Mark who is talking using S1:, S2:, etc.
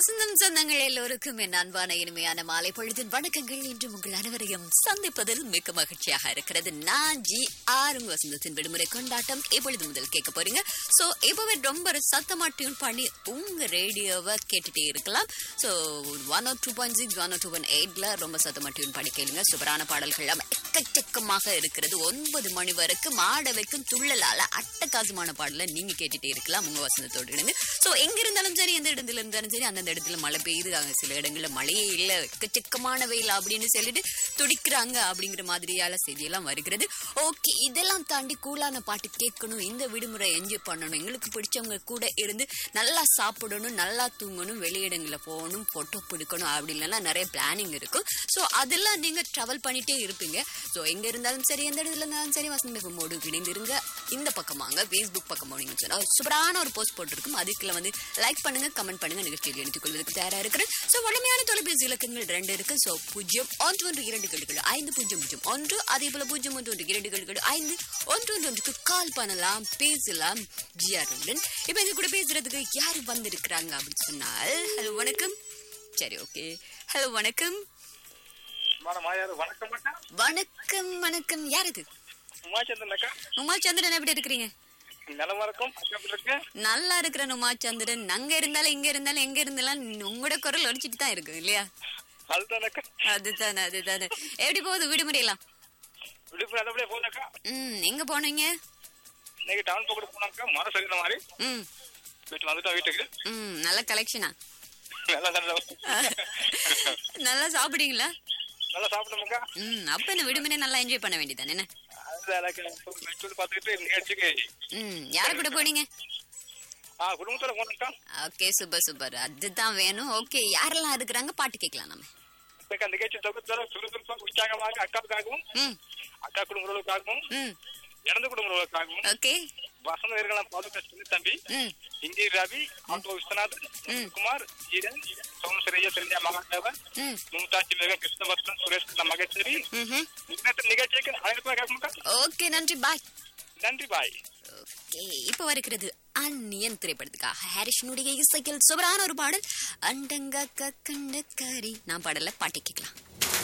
S1: வசந்தம் சொந்தங்கள் எல்லோருக்கும் என் அன்பான இனிமையான மாலை பொழுதின் வணக்கங்கள் இன்று உங்கள் அனைவரையும் சந்திப்பதில் மிக்க மகிழ்ச்சியாக இருக்கிறது நான் ஜி ஆறுங்க வசந்தத்தின் விடுமுறை கொண்டாட்டம் இப்பொழுது முதல் கேட்க போறீங்க சோ இப்பவே ரொம்ப ஒரு சத்தமா டியூன் பண்ணி உங்க ரேடியோவை கேட்டுட்டே இருக்கலாம் so one O two point six one O two point எயிட்ல ரொம்ப சத்தமா டியூன் பண்ணி கேளுங்க சூப்பரான பாடல்கள் எல்லாம் எக்கச்சக்கமாக இருக்கிறது ஒன்பது மணி வரைக்கும் ஆட வைக்கும் துள்ளலால அட்டகாசமான பாடலை நீங்க கேட்டுட்டே இருக்கலாம் உங்க வசந்தத்தோடு இணைந்து சோ எங்க இருந்தாலும் சரி எந்த இடத்துல இருந்தாலும் சரி அந்தந்த இடத்துல மழை பெய்யுது அங்க சில இடங்கள்ல மழையே இல்ல எக்கச்சக்கமான வெயில் அப்படின்னு சொல்லிட்டு துடிக்கிறாங்க அப்படிங்கிற மாதிரியால செய்தியெல்லாம் வருகிறது ஓகே இதெல்லாம் தாண்டி கூலான பாட்டு கேட்கணும் இந்த விடுமுறை என்ஜாய் பண்ணணும் எங்களுக்கு பிடிச்சவங்க கூட இருந்து நல்லா சாப்பிடணும் நல்லா தூங்கணும் வெளியிடங்கள்ல போகணும் போட்டோ பிடிக்கணும் அப்படி இல்லைன்னா நிறைய பிளானிங் இருக்கும் ஸோ அதெல்லாம் நீங்க ட்ராவல் பண்ணிட்டே இருப்பீங்க ஸோ எங்க இருந்தாலும் சரி எந்த இடத்துல இருந்தாலும் சரி வசந்த மோடு இணைந்திருங்க இந்த பக்கமாங்க ஃபேஸ்புக் பக்கம் போனீங்கன்னு சொன்னா சூப்பரான ஒரு போஸ்ட் போட்டிருக்கும் அதுக்குள்ள வந்து லைக் பண்ணுங்க கமெண்ட் பண்ணுங்க நிகழ்ச்சியில் எடுத்துக் கொள்வதற்கு தயாரா இருக்கிறேன் ஸோ வலிமையான தொலைபேசி இலக்கங்கள் ரெண்டு இருக்கு ஸோ பூஜ்ஜியம் ஒன்று ஒன்று இரண்டு கழுகள் ஐந்து பூஜ்ஜியம் பூஜ்ஜியம் ஒன்று அதே போல பூஜ்ஜியம் ஒன்று ஒன்று இரண்டு கழுகள் ஐந்து ஒன்று ஒன்று ஒன்றுக்கு கால் பண்ணலாம் பேசலாம் ஜிஆருடன் இப்போ இது கூட பேசுறதுக்கு யார் வந்திருக்கிறாங்க அப்படின்னு சொன்னால் ஹலோ வணக்கம் சரி ஓகே ஹலோ வணக்கம்
S2: மேடம் யாரு வணக்கம் அக்கா
S1: வணக்கம் வணக்கம் யார் இது
S2: உமாச்சந்திரன் அக்கா
S1: உமா சந்திரன் எப்படி இருக்கிறீங்க
S2: நிலமா இருக்கும் அக்கா எப்படி இருக்கு
S1: நல்லா இருக்கிறேன் உமா சந்திரன் அங்க இருந்தாலும் இங்க இருந்தாலும் எங்க இருந்தாலும் உங்களோட குரல் ஒடிச்சிட்டு தான் இருக்கு இல்லையா
S2: அதுதான் அக்கா
S1: அதுதானே அதுதானே எப்படி போகுது விடுமுறை எல்லாம்
S2: விடுப்பு நல்லபடியா போகுது அக்கா
S1: ம் எங்க போனீங்க
S2: இன்னைக்கு டவுன் பக்கம் போனாக்கா மரம் சரிந்த மாதிரி
S1: ம்
S2: வீட்டுல வந்துட்டோம் வீட்டுக்கு
S1: ம் நல்ல கலெக்ஷனா
S2: நல்லா நல்லா
S1: நல்லா சாப்பிடுங்களா
S2: நல்லா சாப்பிட்டோம் அக்கா
S1: ம் அப்ப என்ன விடுமுறை நல்லா என்ஜாய் பண்ண வேண்டியதானே என்ன
S2: அதுதான் எனக்கு வச்சு பார்த்துக்கிட்டு நிகழ்ச்சிக்கு
S1: ம் யார் கூட போனீங்க
S2: ஆ குடும்பத்தோட போனோம்க்கா
S1: ஓகே சூப்பர் சூப்பர் அதுதான் வேணும் ஓகே யாரெல்லாம் இருக்கிறாங்க பாட்டு கேட்கலாம் நம்ம
S2: அக்கா நிகழ்ச்சி தொகுத்தோட சுறுசுறுப்பாக உற்சாகமாக அக்காவுக்காகவும்
S1: ம்
S2: அக்கா குடும்பங்களுக்காகவும்
S1: ம்
S2: இறந்த குடும்பங்களுக்காகவும்
S1: ஓகே
S2: வசந்த வீரர்களாம் பாதுகா சின்ன தம்பி
S1: ம்
S2: இங்கே ரவி ஆட்டோ விஸ்வநாதன் குமார் ஈரன் சோமசுரையா செல்வியா மகாதேவன்
S1: ம்
S2: மும்தாஜ் பேகம் கிருஷ்ணவர்த்தன் சுரேஷ் கிருஷ்ண மகேஸ்வரி
S1: ம்ஹும்.
S2: இன்னத்த நிகழ்ச்சிக்கு அனைவருக்கும் கேட்கணுக்கா
S1: ஓகே நன்றி பாய்
S2: நன்றி பாய்
S1: ஓகே இப்போ வருகிறது அந்நியன் திரைப்படத்துக்காக ஹாரிஷனுடைய இசையில் சுவரான ஒரு பாடல் அண்டங்க கண்ட கரி நான் பாடல பாட்டி கேட்கலாம்